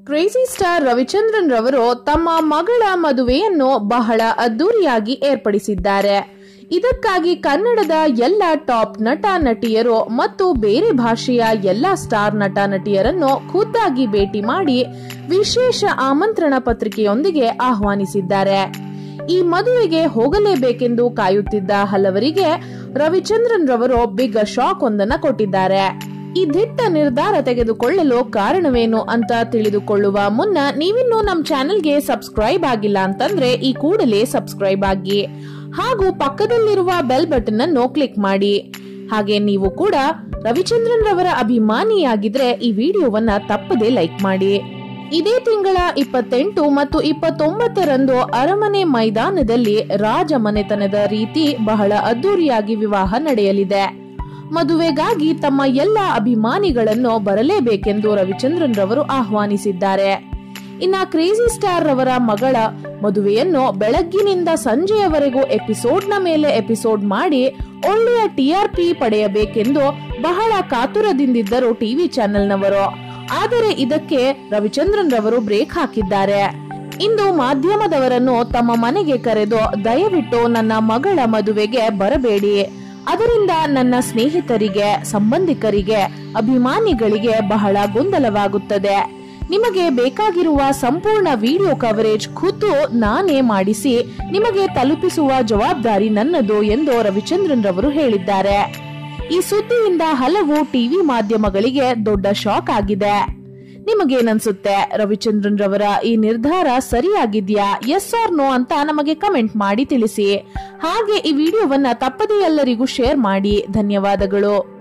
crazy star Ravichandran ರವರು ತಮ್ಮ ಮಗಳ ಮದುವೆಯನ್ನು ಬಹಳ ಅದ್ದೂರಿಯಾಗಿ ಏರ್ಪಡಿಸಿದ್ದಾರೆ ಇದಕ್ಕಾಗಿ ಕನ್ನಡದ ಎಲ್ಲ ಟಾಪ್ ನಟ ನಟಿಯರು ಮತ್ತು ಬೇರೆ ಭಾಷೆಯ ಎಲ್ಲ ಸ್ಟಾರ್ ನಟ ನಟಿಯರನ್ನು ಖುದ್ದಾಗಿ ಭೇಟಿ ಮಾಡಿ ವಿಶೇಷ ಆಮಂತ್ರಣ ಪತ್ರಿಕೆಯೊಂದಿಗೆ ಆಹ್ವಾನಿಸಿದ್ದಾರೆ ಈ ಮದುವೆಗೆ ಹೋಗಲೇಬೇಕೆಂದು ಕಾಯುತ್ತಿದ್ದ ಹಲವರಿಗೆ ರವಿಚಂದ್ರನ್ ರವರು ಬಿಗ್ ಶಾಕ್ ಒಂದನ್ನ ಕೊಟ್ಟಿದ್ದಾರೆ ಈ ದಿಟ್ಟ ನಿರ್ಧಾರ ತೆಗೆದುಕೊಳ್ಳಲು ಕಾರಣವೇನು ಅಂತ ತಿಳಿದುಕೊಳ್ಳುವ ಮುನ್ನ ನೀವಿನ್ನೂ ನಮ್ ಚಾನೆಲ್ಗೆ ಸಬ್ಸ್ಕ್ರೈಬ್ ಆಗಿಲ್ಲ ಅಂತಂದ್ರೆ ಈ ಕೂಡಲೇ ಸಬ್ಸ್ಕ್ರೈಬ್ ಆಗಿ ಹಾಗೂ ಪಕ್ಕದಲ್ಲಿರುವ ಬೆಲ್ ಬಟನ್ ಅನ್ನು ಕ್ಲಿಕ್ ಮಾಡಿ ಹಾಗೆ ನೀವು ಕೂಡ ರವಿಚಂದ್ರನ್ ರವರ ಅಭಿಮಾನಿಯಾಗಿದ್ರೆ ಈ ವಿಡಿಯೋವನ್ನ ತಪ್ಪದೆ ಲೈಕ್ ಮಾಡಿ ಇದೇ ತಿಂಗಳ ಇಪ್ಪತ್ತೆಂಟು ಮತ್ತು ಇಪ್ಪತ್ತೊಂಬತ್ತರಂದು ಅರಮನೆ ಮೈದಾನದಲ್ಲಿ ರಾಜ ಮನೆತನದ ರೀತಿ ಬಹಳ ಅದ್ದೂರಿಯಾಗಿ ವಿವಾಹ ನಡೆಯಲಿದೆ ಮದುವೆಗಾಗಿ ತಮ್ಮ ಎಲ್ಲ ಅಭಿಮಾನಿಗಳನ್ನು ಬರಲೇಬೇಕೆಂದು ರವಿಚಂದ್ರನ್ ರವರು ಆಹ್ವಾನಿಸಿದ್ದಾರೆ ಇನ್ನ ಕ್ರೇಜಿ ಸ್ಟಾರ್ ರವರ ಮಗಳ ಮದುವೆಯನ್ನು ಬೆಳಗ್ಗಿನಿಂದ ಸಂಜೆಯವರೆಗೂ ಎಪಿಸೋಡ್ನ ಮೇಲೆ ಎಪಿಸೋಡ್ ಮಾಡಿ ಒಳ್ಳೆಯ ಟಿಆರ್ಪಿ ಪಡೆಯಬೇಕೆಂದು ಬಹಳ ಕಾತುರದಿಂದಿದ್ದರು ಟಿವಿ ಚಾನೆಲ್ನವರು ಆದರೆ ಇದಕ್ಕೆ ರವಿಚಂದ್ರನ್ ರವರು ಬ್ರೇಕ್ ಹಾಕಿದ್ದಾರೆ ಇಂದು ಮಾಧ್ಯಮದವರನ್ನು ತಮ್ಮ ಮನೆಗೆ ಕರೆದು ದಯವಿಟ್ಟು ನನ್ನ ಮಗಳ ಮದುವೆಗೆ ಬರಬೇಡಿ ಅದರಿಂದ ನನ್ನ ಸ್ನೇಹಿತರಿಗೆ ಸಂಬಂಧಿಕರಿಗೆ ಅಭಿಮಾನಿಗಳಿಗೆ ಬಹಳ ಗೊಂದಲವಾಗುತ್ತದೆ ನಿಮಗೆ ಬೇಕಾಗಿರುವ ಸಂಪೂರ್ಣ ವಿಡಿಯೋ ಕವರೇಜ್ ಖುದ್ದು ನಾನೇ ಮಾಡಿಸಿ ನಿಮಗೆ ತಲುಪಿಸುವ ಜವಾಬ್ದಾರಿ ನನ್ನದು ಎಂದು ರವಿಚಂದ್ರನ್ ರವರು ಹೇಳಿದ್ದಾರೆ ಈ ಸುದ್ದಿಯಿಂದ ಹಲವು ಟಿವಿ ಮಾಧ್ಯಮಗಳಿಗೆ ದೊಡ್ಡ ಶಾಕ್ ಆಗಿದೆ ನಿಮಗೇನನ್ಸುತ್ತೆ ರವಿಚಂದ್ರನ್ ರವರ ಈ ನಿರ್ಧಾರ ಸರಿಯಾಗಿದ್ಯಾ ಎಸ್ ಆರ್ ನೋ ಅಂತ ನಮಗೆ ಕಮೆಂಟ್ ಮಾಡಿ ತಿಳಿಸಿ ಹಾಗೆ ಈ ವಿಡಿಯೋವನ್ನ ತಪ್ಪದೇ ಎಲ್ಲರಿಗೂ ಶೇರ್ ಮಾಡಿ ಧನ್ಯವಾದಗಳು